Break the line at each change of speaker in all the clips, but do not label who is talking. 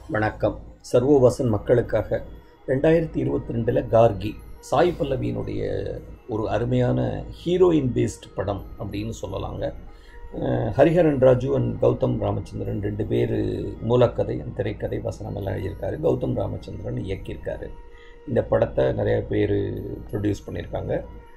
வணக்கம் சர்வோவாசன் மக்களுக்காக ரெண்டாயிரத்தி இருபத்தி ரெண்டில் கார்கி சாய் பல்லவியினுடைய ஒரு அருமையான ஹீரோயின் பேஸ்ட் படம் அப்படின்னு சொல்லலாங்க அஹ் ஹரிஹரன் ராஜு அண்ட் கௌதம் ராமச்சந்திரன் ரெண்டு பேர் மூலக்கதை and திரைக்கதை வசனம் எல்லாம் எழுதியிருக்காரு கௌதம் ராமச்சந்திரன் இயக்கியிருக்காரு இந்த படத்தை நிறைய பேர் ப்ரொடியூஸ் பண்ணியிருக்காங்க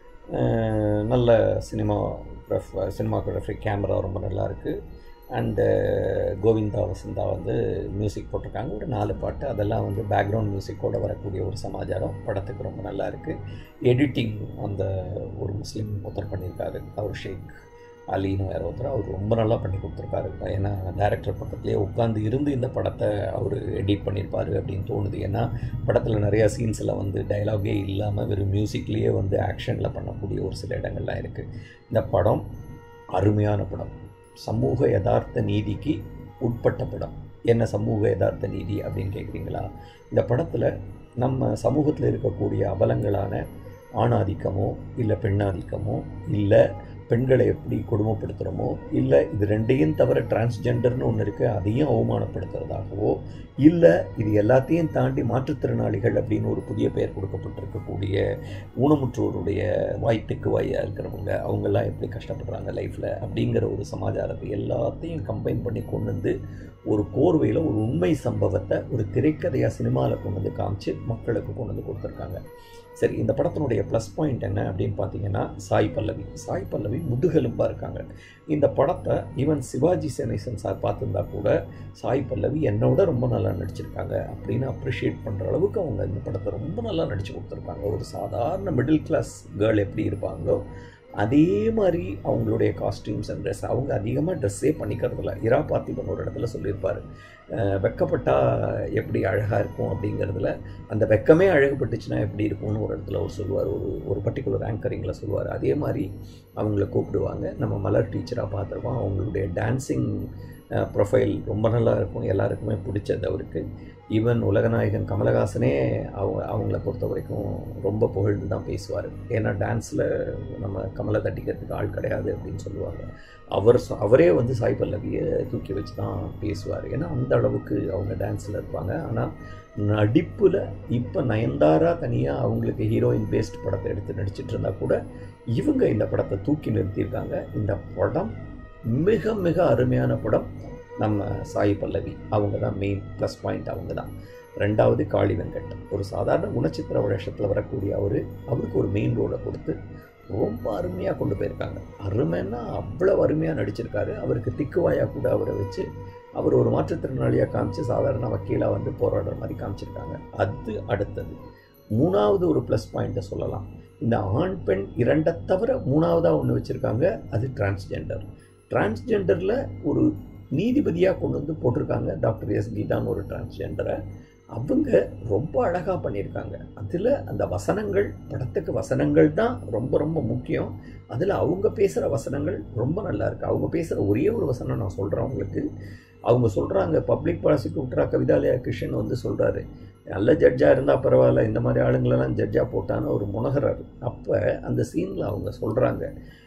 அஹ் நல்ல சினிமா சினிமாட்டோகிராஃபி கேமரா ரொம்ப நல்லா இருக்குது அண்டு கோவிந்தா வசந்தா வந்து மியூசிக் போட்டிருக்காங்க ஒரு நாலு பாட்டு அதெல்லாம் வந்து பேக்ரவுண்ட் மியூசிக்கோடு வரக்கூடிய ஒரு சமாச்சாரம் படத்துக்கு ரொம்ப நல்லா இருக்குது எடிட்டிங் அந்த ஒரு முஸ்லீம் ஒருத்தர் பண்ணியிருக்காரு அவர் ஷேக் அலின்னு வேறு ஒருத்தர் அவர் ரொம்ப நல்லா பண்ணி கொடுத்துருக்காரு ஏன்னா டேரக்டர் பக்கத்துலேயே உட்காந்து இருந்து இந்த படத்தை அவர் எடிட் பண்ணியிருப்பார் அப்படின்னு தோணுது ஏன்னா படத்தில் நிறையா சீன்ஸில் வந்து டயலாகே இல்லாமல் வெறும் மியூசிக்லேயே வந்து ஆக்ஷனில் பண்ணக்கூடிய ஒரு சில இடங்கள்லாம் இருக்குது இந்த படம் அருமையான படம் சமூக யதார்த்த நீதிக்கு உட்பட்ட படம் என்ன சமூக யதார்த்த நீதி அப்படின்னு கேட்குறீங்களா இந்த படத்தில் நம்ம சமூகத்தில் இருக்கக்கூடிய அபலங்களான ஆணாதிக்கமோ இல்லை பெண்ணாதிக்கமோ இல்லை பெண்களை எப்படி கொடுமைப்படுத்துகிறோமோ இல்லை இது ரெண்டையும் தவிர டிரான்ஸ்ஜெண்டர்னு ஒன்று இருக்குது அதையும் அவமானப்படுத்துறதாகவோ இல்லை இது எல்லாத்தையும் தாண்டி மாற்றுத்திறனாளிகள் அப்படின்னு ஒரு புதிய பெயர் கொடுக்கப்பட்டிருக்கக்கூடிய ஊனமுற்றோருடைய வாய்ப்புக்கு வாயாக இருக்கிறவங்க அவங்கெல்லாம் எப்படி கஷ்டப்படுறாங்க லைஃப்பில் அப்படிங்கிற ஒரு சமாச்சாரத்தை எல்லாத்தையும் கம்பைன் பண்ணி கொண்டு வந்து ஒரு கோர்வையில் ஒரு உண்மை சம்பவத்தை ஒரு திரைக்கதையாக சினிமாவில் கொண்டு வந்து காமிச்சு மக்களுக்கு கொண்டு வந்து கொடுத்துருக்காங்க சரி இந்த படத்தினுடைய ப்ளஸ் பாயிண்ட் என்ன அப்படின்னு பார்த்தீங்கன்னா சாய் பல்லவி சாய் பல்லவி முதுகெலும்பாக இருக்காங்க இந்த படத்தை ஈவன் சிவாஜி சேனேசன் சார் பார்த்துருந்தா கூட சாய் பல்லவி என்னோட ரொம்ப நல்லா நடிச்சிருக்காங்க அப்படின்னு அப்ரிஷியேட் பண்ணுற அளவுக்கு அவங்க இந்த படத்தை ரொம்ப நல்லா நடித்து கொடுத்துருக்காங்க ஒரு சாதாரண மிடில் கிளாஸ் கேர்ள் எப்படி இருப்பாங்களோ அதே மாதிரி அவங்களுடைய காஸ்டியூம்ஸ் அண்ட் ட்ரெஸ் அவங்க அதிகமாக ட்ரெஸ்ஸே பண்ணிக்கிறதில்ல இரா பார்த்திபன் ஒரு இடத்துல சொல்லியிருப்பார் அஹ் வெக்கப்பட்டா எப்படி அழகாக இருக்கும் அப்படிங்கிறதுல அந்த வெக்கமே அழகுப்பட்டுச்சுன்னா எப்படி இருக்கும்னு ஒரு இடத்துல அவர் சொல்லுவார் ஒரு ஒரு பர்டிகுலர் ஆங்கரிங்கில் சொல்லுவார் அதே மாதிரி அவங்கள கூப்பிடுவாங்க நம்ம மலர் டீச்சராக பார்த்துருப்போம் அவங்களுடைய டான்ஸிங் ப்ரொஃபைல் ரொம்ப நல்லா இருக்கும் எல்லாருக்குமே பிடிச்சது அவருக்கு ஈவன் உலகநாயகன் கமலஹாசனே அவங்க அவங்கள பொறுத்த வரைக்கும் ரொம்ப புகழ்ந்து தான் பேசுவார் ஏன்னா டான்ஸில் நம்ம கமலை தட்டிக்கிறதுக்கு ஆள் கிடையாது அப்படின்னு சொல்லுவாங்க அவர் சொ- அவரே வந்து சாய் பல்லவியை தூக்கி வச்சு தான் பேசுவார் ஏன்னா அந்த அளவுக்கு அவங்க டான்ஸில் இருப்பாங்க ஆனால் நடிப்பில் இப்போ நயன்தாரா தனியாக அவங்களுக்கு ஹீரோயின் பேஸ்ட் படத்தை எடுத்து நடிச்சிட்டு இருந்தா கூட இவங்க இந்த படத்தை தூக்கி நிறுத்தியிருக்காங்க இந்த படம் மிக மிக அருமையான படம் நம்ம சாய் பல்லவி அவங்க தான் மெயின் ப்ளஸ் பாயிண்ட் அவங்க தான் ரெண்டாவது காளி வெங்கட் ஒரு சாதாரண குணச்சித்திர வேஷத்தில் வரக்கூடிய அவர் அவருக்கு ஒரு மெயின் ரோலை கொடுத்து ரொம்ப அருமையாக கொண்டு போயிருக்காங்க அருமைன்னா அவ்வளோ அருமையாக நடிச்சிருக்காரு அவருக்கு திக்குவாயாக கூட அவரை வச்சு அவர் ஒரு மாற்றுத்திறனாளியாக காமிச்சு சாதாரண வக்கீலாக வந்து போராடுற மாதிரி காமிச்சிருக்காங்க அது அடுத்தது மூணாவது ஒரு ப்ளஸ் பாயிண்ட்டை சொல்லலாம் இந்த ஆண் பெண் இரண்டை தவிர மூணாவதாக ஒன்று வச்சுருக்காங்க அது டிரான்ஸ்ஜெண்டர் டிரான்ஸ்ஜெண்டரில் ஒரு நீதிபதியாக கொண்டு வந்து போட்டிருக்காங்க டாக்டர் எஸ் கீதான்னு ஒரு டிரான்ஸ்ஜெண்டரை அவங்க ரொம்ப அழகாக பண்ணியிருக்காங்க அதில் அந்த வசனங்கள் படத்துக்கு வசனங்கள் தான் ரொம்ப ரொம்ப முக்கியம் அதில் அவங்க பேசுகிற வசனங்கள் ரொம்ப நல்லா இருக்குது அவங்க பேசுகிற ஒரே ஒரு வசனம் நான் சொல்கிறேன் உங்களுக்கு அவங்க சொல்கிறாங்க பப்ளிக் ப்ராசிக்யூட்டராக கவிதாலயா கிருஷ்ணன் வந்து சொல்கிறாரு நல்ல ஜட்ஜாக இருந்தால் பரவாயில்ல இந்த மாதிரி ஆளுங்களெல்லாம் ஜட்ஜாக போட்டான்னு ஒரு முனகிறாரு அப்போ அந்த சீனில் அவங்க சொல்கிறாங்க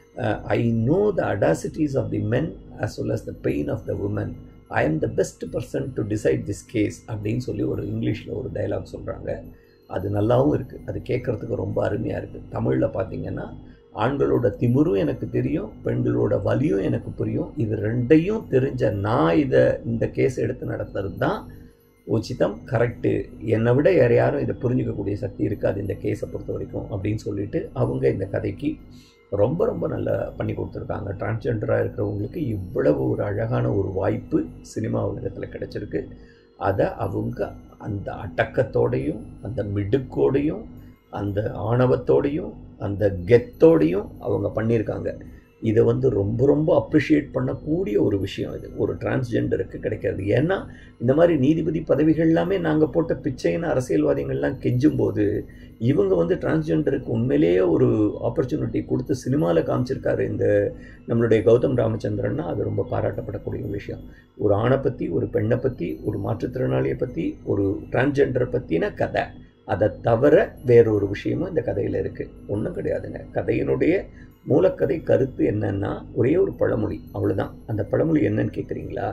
I know the atrocities of the men as well as the pain of the woman I am the best person to decide this case அப்படின்னு சொல்லி ஒரு இங்கிலீஷில் ஒரு டைலாக் சொல்கிறாங்க அது நல்லாவும் இருக்குது அது கேட்குறதுக்கு ரொம்ப அருமையாக இருக்குது தமிழில் பார்த்தீங்கன்னா ஆண்களோட திமிரும் எனக்கு தெரியும் பெண்களோட வலியும் எனக்கு புரியும் இது ரெண்டையும் தெரிஞ்ச நான் இதை இந்த கேஸ் எடுத்து நடத்துறது தான் உச்சிதம் கரெக்டு என்னை விட வேறு யாரும் இதை புரிஞ்சிக்கக்கூடிய சக்தி இருக்காது இந்த கேஸை பொறுத்த வரைக்கும் அப்படின்னு சொல்லிட்டு அவங்க இந்த கதைக்கு ரொம்ப ரொம்ப நல்லா பண்ணி கொடுத்துருக்காங்க டிரான்ஸ்ஜெண்டராக இருக்கிறவங்களுக்கு இவ்வளவு ஒரு அழகான ஒரு வாய்ப்பு சினிமா உலகத்தில் கிடைச்சிருக்கு அதை அவங்க அந்த அடக்கத்தோடையும் அந்த மிடுக்கோடையும் அந்த ஆணவத்தோடையும் அந்த கெத்தோடையும் அவங்க பண்ணியிருக்காங்க இதை வந்து ரொம்ப ரொம்ப அப்ரிஷியேட் பண்ணக்கூடிய ஒரு விஷயம் இது ஒரு டிரான்ஸ்ஜெண்டருக்கு கிடைக்கிறது ஏன்னா இந்த மாதிரி நீதிபதி பதவிகள் எல்லாமே நாங்கள் போட்ட பிச்சைன்னு அரசியல்வாதிகள்லாம் கெஞ்சும் போது இவங்க வந்து டிரான்ஸ்ஜெண்டருக்கு உண்மையிலேயே ஒரு ஆப்பர்ச்சுனிட்டி கொடுத்து சினிமாவில் காமிச்சிருக்காரு இந்த நம்மளுடைய கௌதம் ராமச்சந்திரன்னா அது ரொம்ப பாராட்டப்படக்கூடிய ஒரு விஷயம் ஒரு ஆணை பற்றி ஒரு பெண்ணை பற்றி ஒரு மாற்றுத்திறனாளியை பற்றி ஒரு டிரான்ஸ்ஜெண்டரை பற்றின கதை அதை தவிர வேறொரு விஷயமும் இந்த கதையில் இருக்குது ஒன்றும் கிடையாதுங்க கதையினுடைய மூலக்கதை கருத்து என்னன்னா ஒரே ஒரு பழமொழி அவ்வளவுதான் அந்த பழமொழி என்னன்னு கேட்குறீங்களா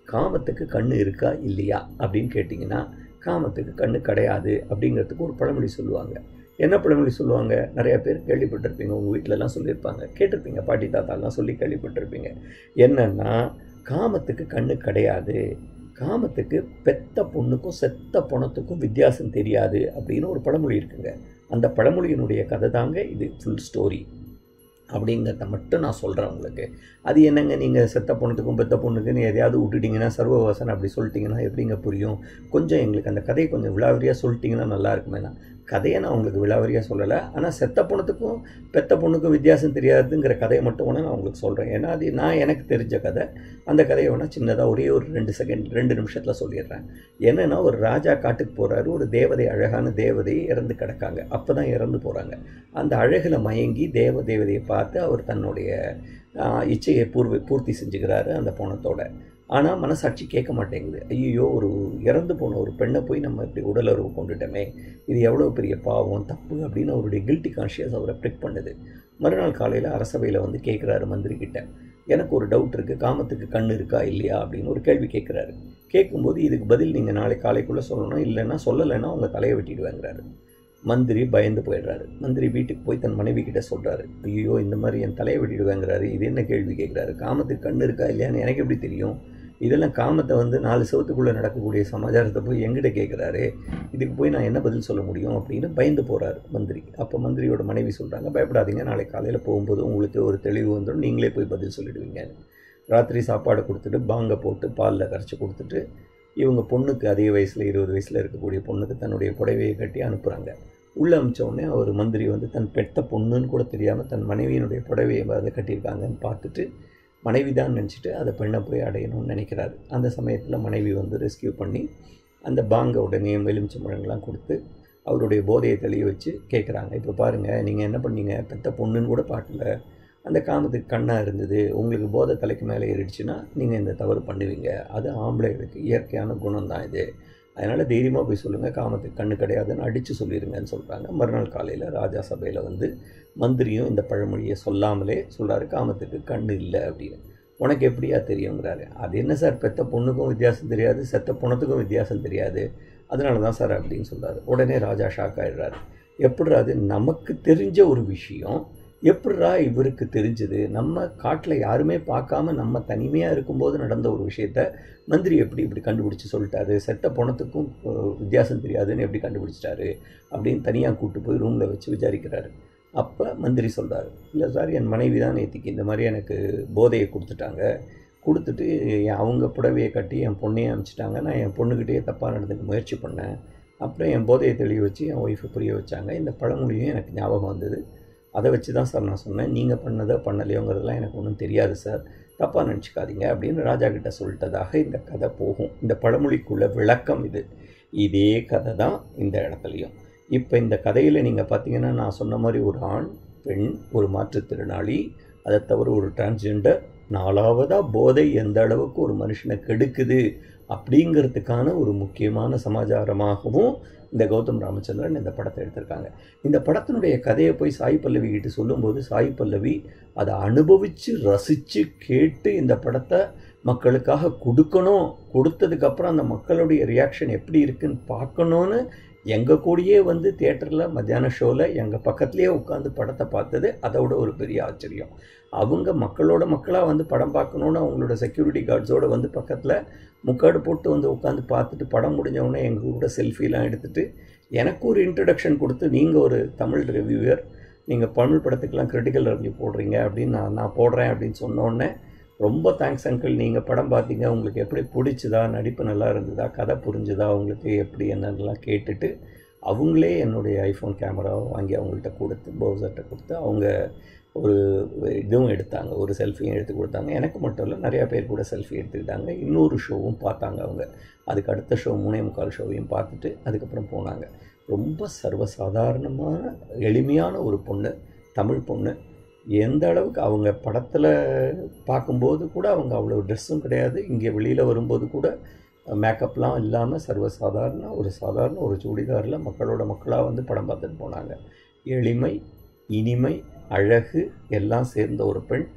காமத்துக்கு கண்ணு இருக்கா இல்லையா அப்படின்னு கேட்டிங்கன்னா காமத்துக்கு கண்ணு கிடையாது அப்படிங்கிறதுக்கு ஒரு பழமொழி சொல்லுவாங்க என்ன பழமொழி சொல்லுவாங்க நிறைய பேர் கேள்விப்பட்டிருப்பீங்க உங்கள் வீட்டிலலாம் சொல்லியிருப்பாங்க கேட்டிருப்பீங்க பாட்டி தாத்தாலாம் சொல்லி கேள்விப்பட்டிருப்பீங்க என்னன்னா காமத்துக்கு கண்ணு கிடையாது காமத்துக்கு பெத்த பொண்ணுக்கும் செத்த பணத்துக்கும் வித்தியாசம் தெரியாது அப்படின்னு ஒரு பழமொழி இருக்குங்க அந்த பழமொழியினுடைய கதை தாங்க இது ஃபுல் ஸ்டோரி அப்படிங்கிறத மட்டும் நான் சொல்கிறேன் உங்களுக்கு அது என்னங்க நீங்கள் செத்த பொண்ணுக்கும் பெத்த பொண்ணுக்குன்னு எதையாவது விட்டுட்டிங்கன்னா சர்வவாசன் அப்படி சொல்லிட்டீங்கன்னா எப்படிங்க புரியும் கொஞ்சம் எங்களுக்கு அந்த கதையை கொஞ்சம் விழாவரியாக சொல்லிட்டீங்கன்னா நல்லா இருக்குமேண்ணா கதையை நான் உங்களுக்கு விழாவரியாக சொல்லலை ஆனால் செத்த பொண்ணுத்துக்கும் பெத்த பொண்ணுக்கும் வித்தியாசம் தெரியாதுங்கிற கதையை மட்டும் வேணால் நான் உங்களுக்கு சொல்கிறேன் ஏன்னா அது நான் எனக்கு தெரிஞ்ச கதை அந்த கதையை வேணால் சின்னதாக ஒரே ஒரு ரெண்டு செகண்ட் ரெண்டு நிமிஷத்தில் சொல்லிடுறேன் என்னென்னா ஒரு ராஜா காட்டுக்கு போகிறாரு ஒரு தேவதை அழகான தேவதை இறந்து கிடக்காங்க அப்போ தான் இறந்து போகிறாங்க அந்த அழகில் மயங்கி தேவ தேவதையை பார்த்து அவர் தன்னுடைய ஆஹ், இச்சையை பூர்வ பூர்த்தி செஞ்சுக்கிறாரு அந்த பணத்தோட ஆனால் மனசாட்சி கேட்க மாட்டேங்குது ஐயோ ஒரு இறந்து போன ஒரு பெண்ணை போய் நம்ம இப்படி உடலுறவு கொண்டுட்டோமே இது எவ்வளோ பெரிய பாவம் தப்பு அப்படின்னு அவருடைய கில்ட்டி கான்ஷியஸ் அவரை பிரிக் பண்ணுது மறுநாள் காலையில் அரசவையில் வந்து கேட்குறாரு மந்திரி கிட்ட எனக்கு ஒரு டவுட் இருக்குது காமத்துக்கு கண் இருக்கா இல்லையா அப்படின்னு ஒரு கேள்வி கேட்குறாரு கேட்கும்போது இதுக்கு பதில் நீங்கள் நாளை காலைக்குள்ளே சொல்லணும் இல்லைன்னா சொல்லலைன்னா உங்கள் தலையை வெட்டிடுவேங்கிறாரு மந்திரி பயந்து போயிடுறாரு மந்திரி வீட்டுக்கு போய் தன் மனைவி கிட்ட சொல்கிறாரு ஐயோ இந்த மாதிரி என் தலையை வெட்டிடுவேங்கிறாரு இது என்ன கேள்வி கேட்குறாரு காமத்துக்கு கண் இருக்கா இல்லையான்னு எனக்கு எப்படி தெரியும் இதெல்லாம் காமத்தை வந்து நாலு செவத்துக்குள்ளே நடக்கக்கூடிய சமாச்சாரத்தை போய் எங்கிட்ட கேட்குறாரு இதுக்கு போய் நான் என்ன பதில் சொல்ல முடியும் அப்படின்னு பயந்து போகிறாரு மந்திரி அப்போ மந்திரியோட மனைவி சொல்கிறாங்க பயப்படாதீங்க நாளைக்கு காலையில் போகும்போது உங்களுக்கு ஒரு தெளிவு வந்துடும் நீங்களே போய் பதில் சொல்லிடுவீங்கன்னு ராத்திரி சாப்பாடு கொடுத்துட்டு பாங்கை போட்டு பாலில் கரைச்சி கொடுத்துட்டு இவங்க பொண்ணுக்கு அதிக வயசில் இருபது வயசில் இருக்கக்கூடிய பொண்ணுக்கு தன்னுடைய புடவையை கட்டி அனுப்புகிறாங்க உள்ளே அமிச்ச உடனே அவர் மந்திரி வந்து தன் பெத்த பொண்ணுன்னு கூட தெரியாமல் தன் மனைவியினுடைய புடவையை அதை கட்டியிருக்காங்கன்னு பார்த்துட்டு மனைவி தான் நினச்சிட்டு அதை பெண்ணை போய் அடையணும்னு நினைக்கிறாரு அந்த சமயத்தில் மனைவி வந்து ரெஸ்கியூ பண்ணி அந்த பாங்க உடனே எலுமிச்சம்பழங்கள்லாம் கொடுத்து அவருடைய போதையை தெளிய வச்சு கேட்குறாங்க இப்போ பாருங்கள் நீங்கள் என்ன பண்ணீங்க பெத்த பொண்ணுன்னு கூட பார்க்கல அந்த காமத்துக்கு கண்ணாக இருந்தது உங்களுக்கு போதை தலைக்கு மேலே ஏறிடுச்சுன்னா நீங்கள் இந்த தவறு பண்ணுவீங்க அது ஆம்பளைகளுக்கு இயற்கையான குணம் தான் இது அதனால் தைரியமாக போய் சொல்லுங்கள் காமத்துக்கு கண்ணு கிடையாதுன்னு அடித்து சொல்லிடுங்கன்னு சொல்கிறாங்க மறுநாள் காலையில் ராஜா சபையில் வந்து மந்திரியும் இந்த பழமொழியை சொல்லாமலே சொல்கிறாரு காமத்துக்கு கண்ணு இல்லை அப்படின்னு உனக்கு எப்படியா தெரியுங்கிறாரு அது என்ன சார் பெத்த பொண்ணுக்கும் வித்தியாசம் தெரியாது செத்த பொணத்துக்கும் வித்தியாசம் தெரியாது அதனால தான் சார் அப்படின்னு சொல்கிறாரு உடனே ராஜா ஷாக் ஆகிடுறாரு எப்படிரா அது நமக்கு தெரிஞ்ச ஒரு விஷயம் எப்படிரா இவருக்கு தெரிஞ்சது நம்ம காட்டில் யாருமே பார்க்காம நம்ம தனிமையாக இருக்கும்போது நடந்த ஒரு விஷயத்த மந்திரி எப்படி இப்படி கண்டுபிடிச்சி சொல்லிட்டாரு செத்த பணத்துக்கும் அஹ், வித்தியாசம் தெரியாதுன்னு எப்படி கண்டுபிடிச்சிட்டாரு அப்படின்னு தனியாக கூட்டு போய் ரூமில் வச்சு விசாரிக்கிறாரு அப்போ மந்திரி சொல்கிறாரு இல்லை சார் என் மனைவி தான் நேத்திக்கு இந்த மாதிரி எனக்கு போதையை கொடுத்துட்டாங்க கொடுத்துட்டு என் அவங்க புடவையை கட்டி என் பொண்ணையே அனுப்பிச்சிட்டாங்க நான் என் பொண்ணுக்கிட்டேயே தப்பாக நடந்துக்க முயற்சி பண்ணேன் அப்புறம் என் போதையை தெளிய வச்சு என் ஒய்ஃபை புரிய வச்சாங்க இந்த பழமொழியும் எனக்கு ஞாபகம் வந்தது அதை வச்சு தான் சார் நான் சொன்னேன் நீங்கள் பண்ணதோ பண்ணலையோங்கிறதெல்லாம் எனக்கு ஒன்றும் தெரியாது சார் தப்பாக நினச்சிக்காதீங்க அப்படின்னு ராஜா கிட்ட சொல்லிட்டதாக இந்த கதை போகும் இந்த பழமொழிக்குள்ள விளக்கம் இது இதே கதை தான் இந்த இடத்துலையும் இப்போ இந்த கதையில் நீங்கள் பார்த்தீங்கன்னா நான் சொன்ன மாதிரி ஒரு ஆண் பெண் ஒரு மாற்றுத்திறனாளி அதை தவிர ஒரு டிரான்ஸ்ஜெண்டர் நாலாவதாக போதை எந்த அளவுக்கு ஒரு மனுஷனை கெடுக்குது அப்படிங்கிறதுக்கான ஒரு முக்கியமான சமாச்சாரமாகவும் இந்த கௌதம் ராமச்சந்திரன் இந்த படத்தை எடுத்திருக்காங்க இந்த படத்தினுடைய கதையை போய் சாய் பல்லவி கிட்ட சொல்லும்போது சாய் பல்லவி அதை அனுபவித்து ரசித்து கேட்டு இந்த படத்தை மக்களுக்காக கொடுக்கணும் கொடுத்ததுக்கப்புறம் அந்த மக்களுடைய ரியாக்ஷன் எப்படி இருக்குன்னு பார்க்கணுன்னு எங்கள் கூடயே வந்து தியேட்டரில் மத்தியான ஷோவில் எங்கள் பக்கத்துலேயே உட்காந்து படத்தை பார்த்தது அதோட ஒரு பெரிய ஆச்சரியம் அவங்க மக்களோட மக்களாக வந்து படம் பார்க்கணுன்னு அவங்களோட செக்யூரிட்டி கார்ட்ஸோடு வந்து பக்கத்தில் முக்காடு போட்டு வந்து உட்காந்து பார்த்துட்டு படம் முடிஞ்ச உடனே எங்கள் கூட செல்ஃபிலாம் எடுத்துகிட்டு எனக்கு ஒரு இன்ட்ரடக்ஷன் கொடுத்து நீங்கள் ஒரு தமிழ் ரிவ்யூவர் நீங்கள் தமிழ் படத்துக்கெல்லாம் கிரிட்டிக்கல் ரிவ்யூ போடுறீங்க அப்படின்னு நான் நான் போடுறேன் அப்படின்னு சொன்ன உடனே ரொம்ப தேங்க்ஸ் அங்கிள் நீங்கள் படம் பார்த்தீங்க உங்களுக்கு எப்படி பிடிச்சதா நடிப்பு நல்லா இருந்ததா கதை புரிஞ்சுதா உங்களுக்கு எப்படி என்னென்னலாம் கேட்டுட்டு அவங்களே என்னுடைய ஐஃபோன் கேமராவை வாங்கி அவங்கள்ட்ட கொடுத்து பவுசர்கிட்ட கொடுத்து அவங்க ஒரு இதுவும் எடுத்தாங்க ஒரு செல்ஃபியும் எடுத்து கொடுத்தாங்க எனக்கு மட்டும் இல்லை நிறையா பேர் கூட செல்ஃபி எடுத்துக்கிட்டாங்க இன்னொரு ஷோவும் பார்த்தாங்க அவங்க அதுக்கு அடுத்த ஷோ மூணே முக்கால் ஷோவையும் பார்த்துட்டு அதுக்கப்புறம் போனாங்க ரொம்ப சர்வசாதாரணமான எளிமையான ஒரு பொண்ணு தமிழ் பொண்ணு எந்த அளவுக்கு அவங்க படத்தில் பார்க்கும்போது கூட அவங்க அவ்வளோ ட்ரெஸ்ஸும் கிடையாது இங்கே வெளியில் வரும்போது கூட மேக்கப்லாம் இல்லாமல் சர்வசாதாரண ஒரு சாதாரண ஒரு சுடிதாரில் மக்களோட மக்களாக வந்து படம் பார்த்துட்டு போனாங்க எளிமை இனிமை அழகு எல்லாம் சேர்ந்த ஒரு பெண்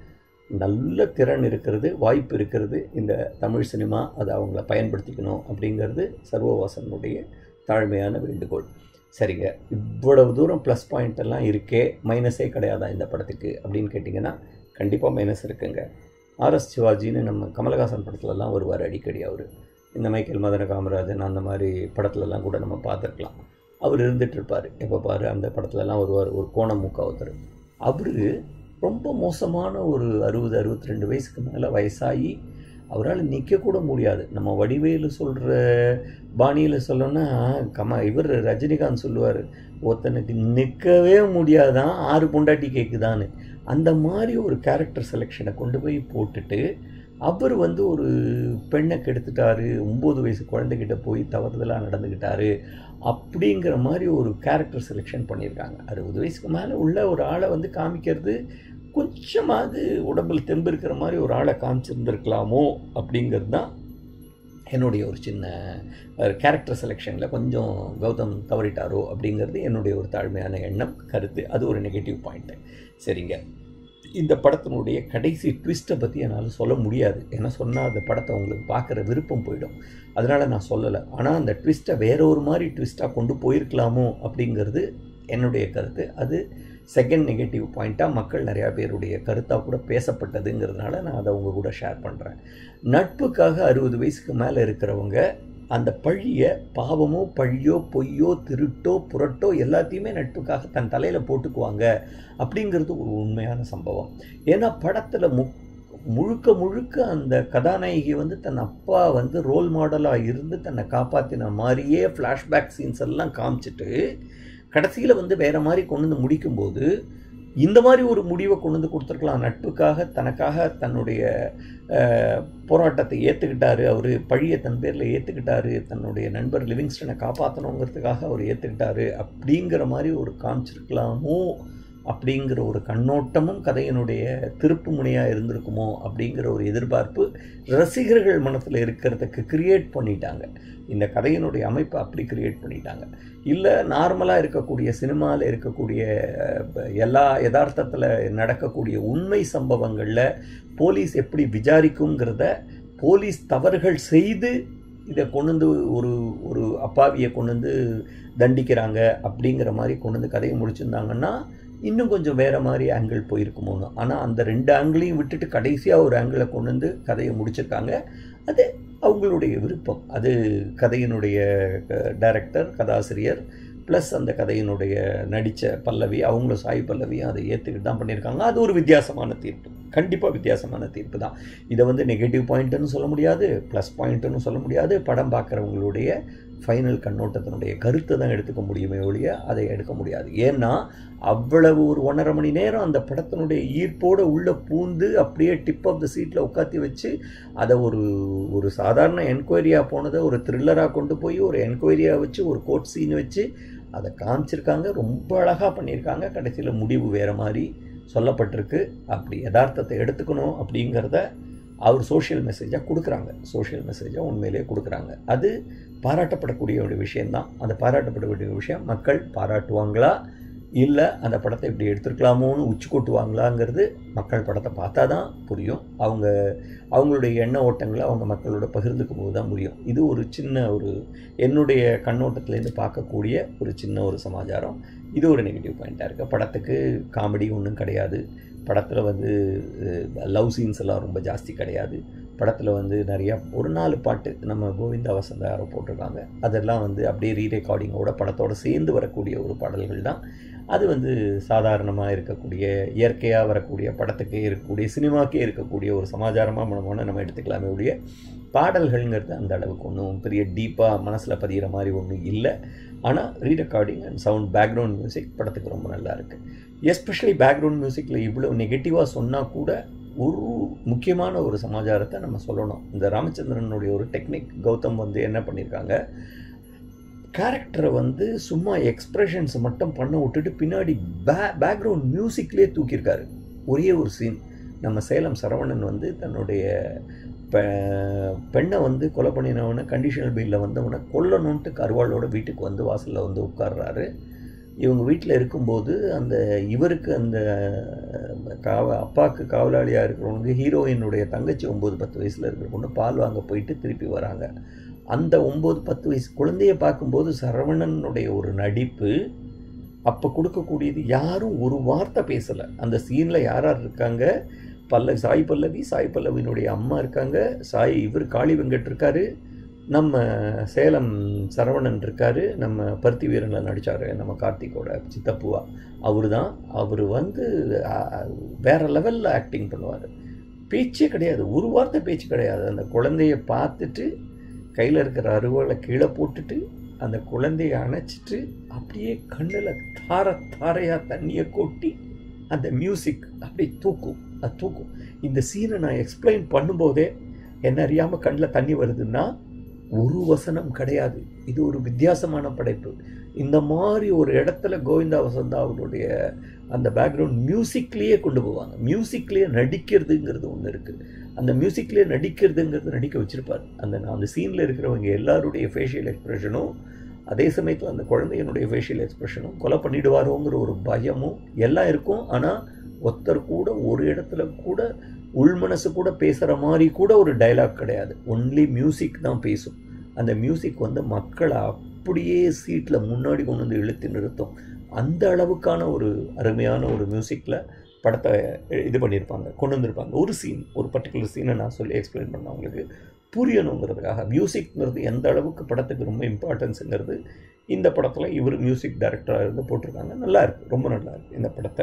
நல்ல திறன் இருக்கிறது வாய்ப்பு இருக்கிறது இந்த தமிழ் சினிமா அதை அவங்கள பயன்படுத்திக்கணும் அப்படிங்கிறது சர்வவாசனுடைய தாழ்மையான வேண்டுகோள் சரிங்க இவ்வளவு தூரம் ப்ளஸ் பாயிண்ட் எல்லாம் இருக்கே மைனஸே கிடையாதா இந்த படத்துக்கு அப்படின்னு கேட்டிங்கன்னா கண்டிப்பாக மைனஸ் இருக்குங்க ஆர்எஸ் சிவாஜின்னு நம்ம கமலஹாசன் படத்துலலாம் வருவார் அடிக்கடி அவர் இந்த மைக்கேல் மதன காமராஜன் அந்த மாதிரி படத்துலலாம் கூட நம்ம பார்த்துருக்கலாம் அவர் இருந்துட்டு இருப்பார் எப்போ பாரு அந்த படத்துலலாம் வருவார் ஒரு கோணம் மூக்கா ஒருத்தர் அவர் ரொம்ப மோசமான ஒரு அறுபது அறுபத்தி ரெண்டு வயசுக்கு மேலே வயசாகி அவரால் நிற்கக்கூட முடியாது நம்ம வடிவேலு சொல்கிற பாணியில் சொல்லணும்னா கம இவர் ரஜினிகாந்த் சொல்லுவார் ஒருத்தனுக்கு நிற்கவே முடியாதான் ஆறு பொண்டாட்டி கேட்குதான்னு அந்த மாதிரி ஒரு கேரக்டர் செலெக்ஷனை கொண்டு போய் போட்டுட்டு அவர் வந்து ஒரு பெண்ணை கெடுத்துட்டாரு ஒம்பது வயசு குழந்தைகிட்ட போய் தவறுதலாக நடந்துக்கிட்டாரு அப்படிங்கிற மாதிரி ஒரு கேரக்டர் செலெக்ஷன் பண்ணியிருக்காங்க அறுபது வயசுக்கு மேலே உள்ள ஒரு ஆளை வந்து காமிக்கிறது கொஞ்சமாவது உடம்பில் தெம்பு இருக்கிற மாதிரி ஒரு ஆளை காமிச்சிருந்துருக்கலாமோ அப்படிங்கிறது தான் என்னுடைய ஒரு சின்ன கேரக்டர் செலெக்ஷனில் கொஞ்சம் கௌதம் தவறிட்டாரோ அப்படிங்கிறது என்னுடைய ஒரு தாழ்மையான எண்ணம் கருத்து அது ஒரு நெகட்டிவ் பாயிண்ட்டு சரிங்க இந்த படத்தினுடைய கடைசி ட்விஸ்ட்டை பற்றி என்னால் சொல்ல முடியாது ஏன்னா சொன்னால் அந்த படத்தை உங்களுக்கு பார்க்குற விருப்பம் போயிடும் அதனால் நான் சொல்லலை ஆனால் அந்த ட்விஸ்ட்டை வேற ஒரு மாதிரி ட்விஸ்ட்டாக கொண்டு போயிருக்கலாமோ அப்படிங்கிறது என்னுடைய கருத்து அது செகண்ட் நெகட்டிவ் பாயிண்ட்டாக மக்கள் நிறையா பேருடைய கருத்தாக கூட பேசப்பட்டதுங்கிறதுனால நான் அதை அவங்க கூட ஷேர் பண்ணுறேன் நட்புக்காக அறுபது வயசுக்கு மேலே இருக்கிறவங்க அந்த பழியை பாவமோ பழியோ பொய்யோ திருட்டோ புரட்டோ எல்லாத்தையுமே நட்புக்காக தன் தலையில் போட்டுக்குவாங்க அப்படிங்கிறது ஒரு உண்மையான சம்பவம் ஏன்னா படத்தில் மு முழுக்க முழுக்க அந்த கதாநாயகி வந்து தன் அப்பா வந்து ரோல் மாடலாக இருந்து தன்னை காப்பாற்றின மாதிரியே ஃப்ளாஷ்பேக் சீன்ஸ் எல்லாம் காமிச்சிட்டு கடைசியில் வந்து வேறு மாதிரி கொண்டு வந்து முடிக்கும்போது இந்த மாதிரி ஒரு முடிவை கொண்டு வந்து கொடுத்துருக்கலாம் நட்புக்காக தனக்காக தன்னுடைய போராட்டத்தை ஏற்றுக்கிட்டாரு அவர் பழியை தன் பேரில் ஏற்றுக்கிட்டாரு தன்னுடைய நண்பர் லிவிங்ஸ்டனை காப்பாற்றணுங்கிறதுக்காக அவர் ஏற்றுக்கிட்டாரு அப்படிங்கிற மாதிரி ஒரு காமிச்சிருக்கலாமோ அப்படிங்கிற ஒரு கண்ணோட்டமும் கதையினுடைய திருப்பு முனையாக இருந்திருக்குமோ அப்படிங்கிற ஒரு எதிர்பார்ப்பு ரசிகர்கள் மனத்தில் இருக்கிறதுக்கு கிரியேட் பண்ணிட்டாங்க இந்த கதையினுடைய அமைப்பை அப்படி கிரியேட் பண்ணிட்டாங்க இல்லை நார்மலாக இருக்கக்கூடிய சினிமாவில் இருக்கக்கூடிய எல்லா யதார்த்தத்தில் நடக்கக்கூடிய உண்மை சம்பவங்களில் போலீஸ் எப்படி விசாரிக்குங்கிறத போலீஸ் தவறுகள் செய்து இதை கொண்டு வந்து ஒரு ஒரு அப்பாவியை கொண்டு வந்து தண்டிக்கிறாங்க அப்படிங்கிற மாதிரி கொண்டு வந்து கதையை முடிச்சிருந்தாங்கன்னா இன்னும் கொஞ்சம் வேறு மாதிரி ஆங்கிள் போயிருக்குமோன்னு ஆனால் அந்த ரெண்டு ஆங்கிளையும் விட்டுட்டு கடைசியாக ஒரு ஆங்கிளை கொண்டு வந்து கதையை முடிச்சிருக்காங்க அது அவங்களுடைய விருப்பம் அது கதையினுடைய டைரக்டர் கதாசிரியர் ப்ளஸ் அந்த கதையினுடைய நடித்த பல்லவி அவங்களும் சாய் பல்லவியும் அதை ஏற்றுக்கிட்டு தான் பண்ணியிருக்காங்க அது ஒரு வித்தியாசமான தீர்ப்பு கண்டிப்பாக வித்தியாசமான தீர்ப்பு தான் இதை வந்து நெகட்டிவ் பாயிண்ட்டுன்னு சொல்ல முடியாது ப்ளஸ் பாயிண்ட்டுன்னு சொல்ல முடியாது படம் பார்க்குறவங்களுடைய ஃபைனல் கண்ணோட்டத்தினுடைய கருத்தை தான் எடுத்துக்க முடியுமே ஒழிய அதை எடுக்க முடியாது ஏன்னா அவ்வளவு ஒரு ஒன்றரை மணி நேரம் அந்த படத்தினுடைய ஈர்ப்போடு உள்ளே பூந்து அப்படியே டிப் ஆஃப் த சீட்டில் உட்காத்தி வச்சு அதை ஒரு ஒரு சாதாரண என்கொயரியாக போனதை ஒரு த்ரில்லராக கொண்டு போய் ஒரு என்கொயரியாக வச்சு ஒரு கோர்ட் சீன் வச்சு அதை காமிச்சிருக்காங்க ரொம்ப அழகாக பண்ணியிருக்காங்க கடைசியில் முடிவு வேறு மாதிரி சொல்லப்பட்டிருக்கு அப்படி யதார்த்தத்தை எடுத்துக்கணும் அப்படிங்கிறத அவர் சோஷியல் மெசேஜாக கொடுக்குறாங்க சோஷியல் மெசேஜாக உண்மையிலேயே கொடுக்குறாங்க அது பாராட்டப்படக்கூடிய ஒரு விஷயந்தான் அந்த பாராட்டப்படக்கூடிய விஷயம் மக்கள் பாராட்டுவாங்களா இல்லை அந்த படத்தை இப்படி எடுத்துருக்கலாமோன்னு உச்சி கொட்டுவாங்களாங்கிறது மக்கள் படத்தை பார்த்தா தான் புரியும் அவங்க அவங்களுடைய எண்ண ஓட்டங்களை அவங்க மக்களோட பகிர்ந்துக்கும் போது தான் முடியும் இது ஒரு சின்ன ஒரு என்னுடைய கண்ணோட்டத்துலேருந்து பார்க்கக்கூடிய ஒரு சின்ன ஒரு சமாச்சாரம் இது ஒரு நெகட்டிவ் பாயிண்ட்டாக இருக்குது படத்துக்கு காமெடி ஒன்றும் கிடையாது படத்தில் வந்து லவ் சீன்ஸ் எல்லாம் ரொம்ப ஜாஸ்தி கிடையாது படத்தில் வந்து நிறையா ஒரு நாலு பாட்டு நம்ம கோவிந்தா வசந்தா யாரோ போட்டிருக்காங்க அதெல்லாம் வந்து அப்படியே ரீ ரெக்கார்டிங்கோட படத்தோடு சேர்ந்து வரக்கூடிய ஒரு பாடல்கள் தான் அது வந்து சாதாரணமாக இருக்கக்கூடிய இயற்கையாக வரக்கூடிய படத்துக்கே இருக்கக்கூடிய சினிமாக்கே இருக்கக்கூடிய ஒரு சமாச்சாரமாக நம்ம நம்ம எடுத்துக்கலாமே ஒழிய பாடல்கள்ங்கிறது அந்த அளவுக்கு ஒன்றும் பெரிய டீப்பாக மனசில் பதிகிற மாதிரி ஒன்றும் இல்லை ஆனால் re recording and sound background music படத்துக்கு ரொம்ப நல்லா இருக்குது எஸ்பெஷலி பேக்ரவுண்ட் மியூசிக்கில் இவ்வளோ நெகட்டிவாக சொன்னால் கூட ஒரு முக்கியமான ஒரு சமாச்சாரத்தை நம்ம சொல்லணும் இந்த ராமச்சந்திரனுடைய ஒரு டெக்னிக் கௌதம் வந்து என்ன பண்ணியிருக்காங்க கேரக்டரை வந்து சும்மா எக்ஸ்ப்ரெஷன்ஸ் மட்டும் பண்ண விட்டுட்டு பின்னாடி பே பேக்ரவுண்ட் மியூசிக்லேயே தூக்கியிருக்காரு ஒரே ஒரு சீன் நம்ம சேலம் சரவணன் வந்து தன்னுடைய பெ பெண்ணை வந்து கொலை பண்ணினவனை கண்டிஷனல் பெயிலில் வந்தவனை கொல்லணுன்ட்டு கருவாளோட வீட்டுக்கு வந்து வாசலில் வந்து உட்கார்றாரு இவங்க வீட்டில் இருக்கும்போது அந்த இவருக்கு அந்த காவ அப்பாவுக்கு காவலாளியாக இருக்கிறவங்க ஹீரோயினுடைய தங்கச்சி ஒம்பது பத்து வயசில் இருக்கிற பொண்ணு பால் வாங்க போயிட்டு திருப்பி வராங்க அந்த ஒம்பது பத்து வயசு குழந்தைய பார்க்கும்போது சரவணனுடைய ஒரு நடிப்பு அப்போ கொடுக்கக்கூடியது யாரும் ஒரு வார்த்தை பேசலை அந்த சீனில் யார் யார் இருக்காங்க பல்ல சாய் பல்லவி சாய் பல்லவியினுடைய அம்மா இருக்காங்க சாய் இவர் காளி வெங்கட் இருக்காரு நம்ம சேலம் சரவணன் இருக்காரு நம்ம பருத்தி வீரனில் நடித்தார் நம்ம கார்த்திகோட சித்தப்புவா அவர் தான் அவர் வந்து அஹ், வேற லெவலில் ஆக்டிங் பண்ணுவார் பேச்சே கிடையாது ஒரு வார்த்தை பேச்சு கிடையாது அந்த குழந்தைய பார்த்துட்டு கையில் இருக்கிற அருவாளை கீழே போட்டுட்டு அந்த குழந்தைய அணைச்சிட்டு அப்படியே கண்ணில் தார தாரையாக தண்ணியை கொட்டி அந்த மியூசிக் அப்படியே தூக்கும் அது தூக்கும் இந்த சீனை நான் எக்ஸ்பிளைன் பண்ணும்போதே என்ன அறியாமல் கண்ணில் தண்ணி வருதுன்னா ஒரு வசனம் கிடையாது இது ஒரு வித்தியாசமான படைப்பு இந்த மாதிரி ஒரு இடத்துல கோவிந்தா வசந்தா அவருடைய அந்த பேக்ரவுண்ட் மியூசிக்லேயே கொண்டு போவாங்க மியூசிக்லேயே நடிக்கிறதுங்கிறது ஒன்று இருக்குது அந்த மியூசிக்லேயே நடிக்கிறதுங்கிறது நடிக்க வச்சிருப்பார் அந்த அந்த சீனில் இருக்கிறவங்க எல்லாருடைய ஃபேஷியல் எக்ஸ்ப்ரெஷனும் அதே சமயத்தில் அந்த குழந்தையனுடைய ஃபேஷியல் எக்ஸ்ப்ரெஷனும் கொலை பண்ணிடுவாரோங்கிற ஒரு பயமும் எல்லாம் இருக்கும் ஆனால் ஒருத்தர் கூட ஒரு இடத்துல கூட உள்மனசு கூட பேசுகிற மாதிரி கூட ஒரு டயலாக் கிடையாது ஒன்லி மியூசிக் தான் பேசும் அந்த மியூசிக் வந்து மக்களை அப்படியே சீட்டில் முன்னாடி கொண்டு வந்து இழுத்து நிறுத்தும் அந்த அளவுக்கான ஒரு அருமையான ஒரு மியூசிக்கில் படத்தை இது பண்ணியிருப்பாங்க கொண்டு வந்திருப்பாங்க ஒரு சீன் ஒரு பர்டிகுலர் சீனை நான் சொல்லி எக்ஸ்பிளைன் பண்ணேன் உங்களுக்கு புரியணுங்கிறதுக்காக மியூசிக்ங்கிறது எந்த அளவுக்கு படத்துக்கு ரொம்ப இம்பார்ட்டன்ஸுங்கிறது இந்த படத்தில் இவர் மியூசிக் டைரக்டராக இருந்து போட்டிருக்காங்க நல்லா இருக்கு ரொம்ப நல்லா இருக்கு இந்த படத்தை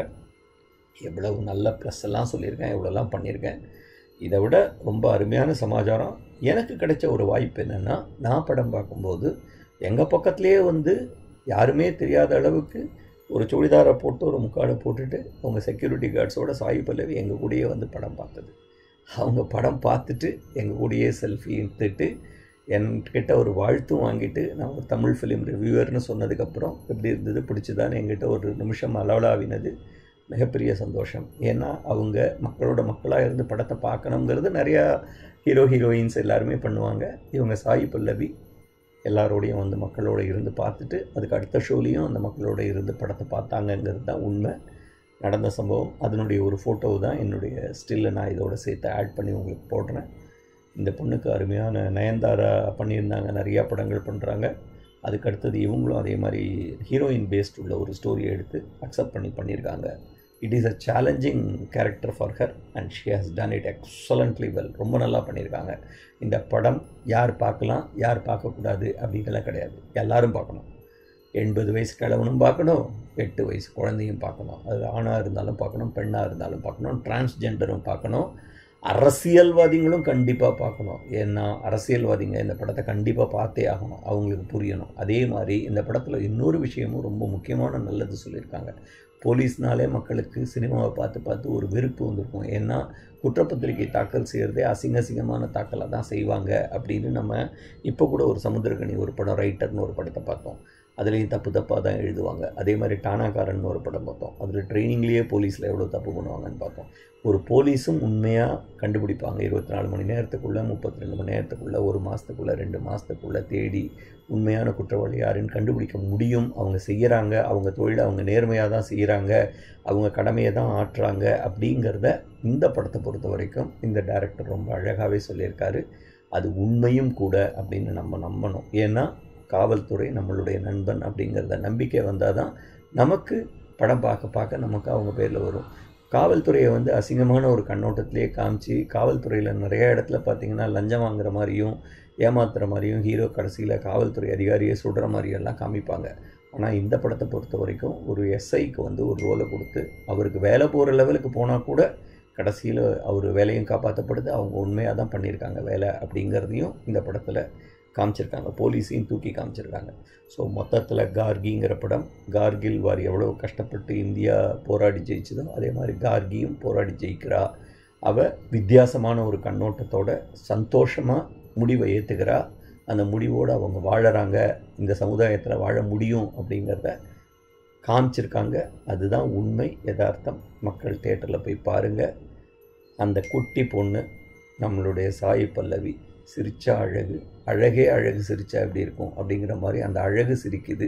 எவ்வளவு நல்ல ப்ளஸ் எல்லாம் சொல்லியிருக்கேன் எவ்வளோலாம் பண்ணியிருக்கேன் இதை விட ரொம்ப அருமையான சமாச்சாரம் எனக்கு கிடைச்ச ஒரு வாய்ப்பு என்னென்னா நான் படம் பார்க்கும்போது எங்கள் பக்கத்துலேயே வந்து யாருமே தெரியாத அளவுக்கு ஒரு சுடிதாரை போட்டு ஒரு முக்காடை போட்டுட்டு அவங்க செக்யூரிட்டி கார்ட்ஸோட சாய் பல்லவி எங்கள் கூடயே வந்து படம் பார்த்தது அவங்க படம் பார்த்துட்டு எங்கள் கூடயே செல்ஃபி எடுத்துட்டு என்கிட்ட ஒரு வாழ்த்தும் வாங்கிட்டு நான் ஒரு தமிழ் ஃபிலிம் ரிவ்யூவர்னு சொன்னதுக்கப்புறம் எப்படி இருந்தது பிடிச்சதான்னு என்கிட்ட ஒரு நிமிஷம் அளவலாவினது மிகப்பெரிய சந்தோஷம் ஏன்னா அவங்க மக்களோட மக்களாக இருந்து படத்தை பார்க்கணுங்கிறது நிறையா ஹீரோ ஹீரோயின்ஸ் எல்லாருமே பண்ணுவாங்க இவங்க சாய் பல்லவி எல்லாரோடையும் வந்து மக்களோட இருந்து பார்த்துட்டு அதுக்கு அடுத்த ஷோலையும் அந்த மக்களோட இருந்து படத்தை பார்த்தாங்கங்கிறது தான் உண்மை நடந்த சம்பவம் அதனுடைய ஒரு ஃபோட்டோ தான் என்னுடைய ஸ்டில்லை நான் இதோட சேர்த்து ஆட் பண்ணி உங்களுக்கு போடுறேன் இந்த பொண்ணுக்கு அருமையான நயன்தாரா பண்ணியிருந்தாங்க நிறையா படங்கள் பண்ணுறாங்க அதுக்கு அடுத்தது இவங்களும் அதே மாதிரி ஹீரோயின் பேஸ்ட் உள்ள ஒரு ஸ்டோரியை எடுத்து அக்செப்ட் பண்ணி பண்ணியிருக்காங்க it is a challenging character for her and she has done it excellently well ரொம்ப நல்லா பண்ணியிருக்காங்க இந்த படம் யார் பார்க்கலாம் யார் பார்க்கக்கூடாது அப்படின்ட்டுலாம் கிடையாது எல்லாரும் பார்க்கணும் எண்பது வயசு கிழவனும் பார்க்கணும் எட்டு வயசு குழந்தையும் பார்க்கணும் அது ஆணாக இருந்தாலும் பார்க்கணும் பெண்ணாக இருந்தாலும் பார்க்கணும் டிரான்ஸ்ஜெண்டரும் பார்க்கணும் அரசியல்வாதிகளும் கண்டிப்பாக பார்க்கணும் ஏன்னா அரசியல்வாதிங்க இந்த படத்தை கண்டிப்பாக பார்த்தே ஆகணும் அவங்களுக்கு புரியணும் அதே மாதிரி இந்த படத்தில் இன்னொரு விஷயமும் ரொம்ப முக்கியமான நல்லது சொல்லியிருக்காங்க போலீஸ்னாலே மக்களுக்கு சினிமாவை பார்த்து பார்த்து ஒரு வெறுப்பு வந்திருக்கும் ஏன்னா குற்றப்பத்திரிகை தாக்கல் செய்கிறதே அசிங்க அசிங்கமான தாக்கலாக தான் செய்வாங்க அப்படின்னு நம்ம இப்போ கூட ஒரு சமுத்திரகனி ஒரு படம் ரைட்டர்னு ஒரு படத்தை பார்த்தோம் அதுலேயும் தப்பு தப்பாக தான் எழுதுவாங்க அதே மாதிரி டானாக்காரன் ஒரு படம் பார்த்தோம் அதில் ட்ரைனிங்லேயே போலீஸில் எவ்வளோ தப்பு பண்ணுவாங்கன்னு பார்த்தோம் ஒரு போலீஸும் உண்மையாக கண்டுபிடிப்பாங்க இருபத்தி நாலு மணி நேரத்துக்குள்ளே முப்பத்தி ரெண்டு மணி நேரத்துக்குள்ளே ஒரு மாதத்துக்குள்ளே ரெண்டு மாதத்துக்குள்ளே தேடி உண்மையான குற்றவாளி யாருன்னு கண்டுபிடிக்க முடியும் அவங்க செய்கிறாங்க அவங்க தொழிலை அவங்க நேர்மையாக தான் செய்கிறாங்க அவங்க கடமையை தான் ஆற்றுறாங்க அப்படிங்கிறத இந்த படத்தை பொறுத்த வரைக்கும் இந்த டைரக்டர் ரொம்ப அழகாகவே சொல்லியிருக்காரு அது உண்மையும் கூட அப்படின்னு நம்ம நம்பணும் ஏன்னா காவல்துறை நம்மளுடைய நண்பன் அப்படிங்கிறத நம்பிக்கை வந்தால் தான் நமக்கு படம் பார்க்க பார்க்க நமக்கு அவங்க பேரில் வரும் காவல்துறையை வந்து அசிங்கமான ஒரு கண்ணோட்டத்திலே காமிச்சு காவல்துறையில் நிறைய இடத்துல பார்த்தீங்கன்னா லஞ்சம் வாங்குற மாதிரியும் ஏமாத்துற மாதிரியும் ஹீரோ கடைசியில் காவல்துறை அதிகாரியை சுடுற மாதிரியெல்லாம் காமிப்பாங்க ஆனால் இந்த படத்தை பொறுத்த வரைக்கும் ஒரு எஸ்ஐக்கு வந்து ஒரு ரோலை கொடுத்து அவருக்கு வேலை போகிற லெவலுக்கு போனால் கூட கடைசியில் அவர் வேலையும் காப்பாற்றப்படுது அவங்க உண்மையாக தான் பண்ணியிருக்காங்க வேலை அப்படிங்கிறதையும் இந்த படத்தில் காமிச்சிருக்காங்க போலீஸையும் தூக்கி காமிச்சிருக்காங்க ஸோ மொத்தத்தில் கார்கிங்கிற படம் கார்கில் வார் எவ்வளோ கஷ்டப்பட்டு இந்தியா போராடி ஜெயிச்சதோ அதே மாதிரி கார்கியும் போராடி ஜெயிக்கிறா அவள் வித்தியாசமான ஒரு கண்ணோட்டத்தோட சந்தோஷமாக முடிவை ஏற்றுக்கிறா அந்த முடிவோடு அவங்க வாழறாங்க இந்த சமுதாயத்தில் வாழ முடியும் அப்படிங்கிறத காமிச்சிருக்காங்க அதுதான் உண்மை யதார்த்தம் மக்கள் தேட்டரில் போய் பாருங்கள் அந்த குட்டி பொண்ணு நம்மளுடைய சாய் பல்லவி சிரிச்சா அழகு அழகே அழகு சிரிச்சா எப்படி இருக்கும் அப்படிங்கிற மாதிரி அந்த அழகு சிரிக்குது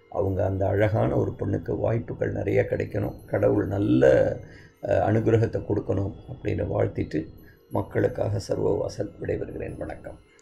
அவங்க அந்த அழகான ஒரு பொண்ணுக்கு வாய்ப்புகள் நிறைய கிடைக்கணும் கடவுள் நல்ல அஹ், அனுகிரகத்தை கொடுக்கணும் அப்படின்னு வாழ்த்திட்டு மக்களுக்காக சர்வவாசல் விடைபெறுகிறேன் வணக்கம்